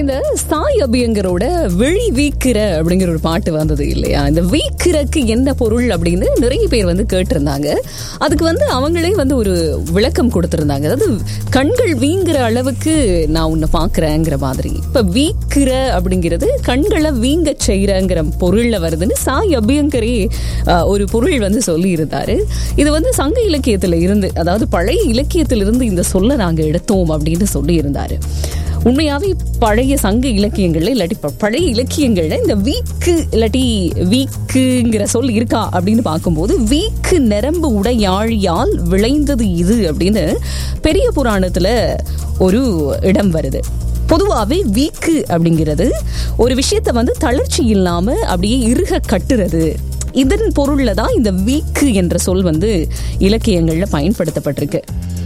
இந்த சாய் அபியங்கரோட விழி வீக்கிற அப்படிங்கிற ஒரு பாட்டு வந்தது இல்லையா இந்த வீக்கிறக்கு என்ன பொருள் அப்படின்னு நிறைய பேர் வந்து கேட்டிருந்தாங்க அதுக்கு வந்து அவங்களே வந்து ஒரு விளக்கம் கொடுத்திருந்தாங்க அதாவது கண்கள் வீங்குற அளவுக்கு நான் உன்னை பார்க்கறேங்கிற மாதிரி இப்ப வீக்கிற அப்படிங்கிறது கண்களை வீங்க செய்யறங்கிற பொருள்ல வருதுன்னு சாய் அபியங்கரே அஹ், ஒரு பொருள் வந்து சொல்லி இருந்தாரு இது வந்து சங்க இலக்கியத்துல இருந்து அதாவது பழைய இலக்கியத்திலிருந்து இந்த சொல்ல நாங்க எடுத்தோம் அப்படின்னு சொல்லி இருந்தாரு உண்மையாவே பழைய சங்க இலக்கியங்கள்ல இல்லாட்டி ப- பழைய இலக்கியங்கள்ல இந்த வீக்கு இல்லாட்டி வீக்குங்கிற சொல் இருக்கா அப்படின்னு பார்க்கும்போது வீக்கு நரம்பு உடையாழியால் விளைந்தது இது அப்படின்னு பெரிய புராணத்துல ஒரு இடம் வருது பொதுவாகவே வீக்கு அப்படிங்கிறது ஒரு விஷயத்தை வந்து தளர்ச்சி இல்லாம அப்படியே இறுக கட்டுறது இதன் பொருள்ல தான் இந்த வீக்கு என்ற சொல் வந்து இலக்கியங்கள்ல பயன்படுத்தப்பட்டிருக்கு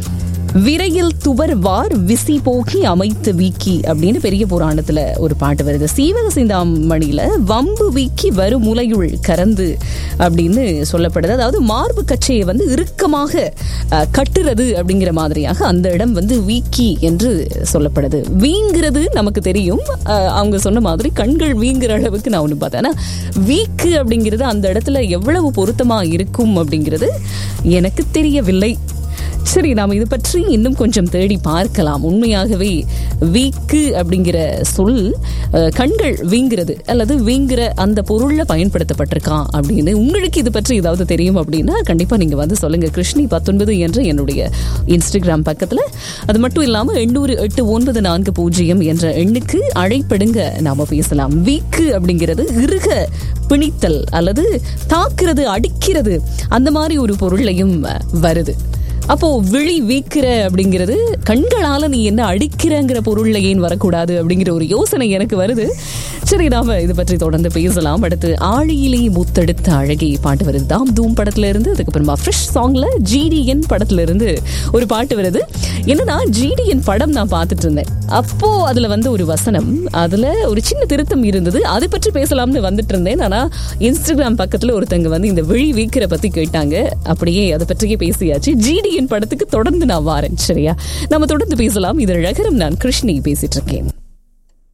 விரையில் துவர்வார் விசி போக்கி அமைத்து வீக்கி அப்படின்னு பெரிய புராணத்துல ஒரு பாட்டு வருது சீவக சிந்தாமணியில வம்பு வீக்கி வரும் முலையுள் கறந்து அப்படின்னு சொல்லப்படுது அதாவது மார்பு கச்சையை வந்து இறுக்கமாக அஹ், கட்டுறது அப்படிங்கிற மாதிரியாக அந்த இடம் வந்து வீக்கி என்று சொல்லப்படுது வீங்கிறது நமக்கு தெரியும் அஹ், அவங்க சொன்ன மாதிரி கண்கள் வீங்குற அளவுக்கு நான் ஒன்று பார்த்தேன் ஆனா, வீக்கு அப்படிங்கிறது அந்த இடத்துல எவ்வளவு பொருத்தமா இருக்கும் அப்படிங்கிறது எனக்கு தெரியவில்லை சரி நாம் இது பற்றி இன்னும் கொஞ்சம் தேடி பார்க்கலாம் உண்மையாகவே வீக்கு அப்படிங்கிற சொல் அஹ், கண்கள் வீங்கிறது அல்லது வீங்குற அந்த பொருள்ல பயன்படுத்தப்பட்டிருக்கா அப்படின்னு உங்களுக்கு இது பற்றி ஏதாவது தெரியும் அப்படின்னா கண்டிப்பா நீங்க வந்து சொல்லுங்க கிருஷ்ணி பத்தொன்பது என்ற என்னுடைய இன்ஸ்டாகிராம் பக்கத்துல அது மட்டும் இல்லாம எண்ணூறு எட்டு ஒன்பது நான்கு பூஜ்ஜியம் என்ற எண்ணுக்கு அழைப்படுங்க நாம பேசலாம் வீக்கு அப்படிங்கிறது இறுக பிணித்தல் அல்லது தாக்குறது அடிக்கிறது அந்த மாதிரி ஒரு பொருளையும் அஹ், வருது அப்போ விழி வீக்கிற அப்படிங்கிறது கண்களால நீ என்ன அடிக்கிறங்கிற பொருள்ல ஏன் வரக்கூடாது அப்படிங்கிற ஒரு யோசனை எனக்கு வருது சரி நாம இது பற்றி தொடர்ந்து பேசலாம் அடுத்து ஆழியிலே முத்தெடுத்த அழகி பாட்டு வருது தாம் தூம் படத்துல இருந்து அதுக்கப்புறமா ஃப்ரெஷ் சாங்ல ஜிடிஎன் படத்துல இருந்து ஒரு பாட்டு வருது என்னன்னா ஜிடிஎன் படம் நான் பார்த்துட்டு இருந்தேன் அப்போ அதுல வந்து ஒரு வசனம் அதுல ஒரு சின்ன திருத்தம் இருந்தது அதை பற்றி பேசலாம்னு வந்துட்டு இருந்தேன் ஆனா இன்ஸ்டாகிராம் பக்கத்துல ஒருத்தங்க வந்து இந்த விழி வீக்கிற பத்தி கேட்டாங்க அப்படியே அதை பற்றியே பேசியாச்சு ஜிடிஎன் படத்துக்கு தொடர்ந்து நான் வாரேன் சரியா நம்ம தொடர்ந்து பேசலாம் இது ரகரம் நான் கிருஷ்ணி பேசிட்டு இருக்கேன்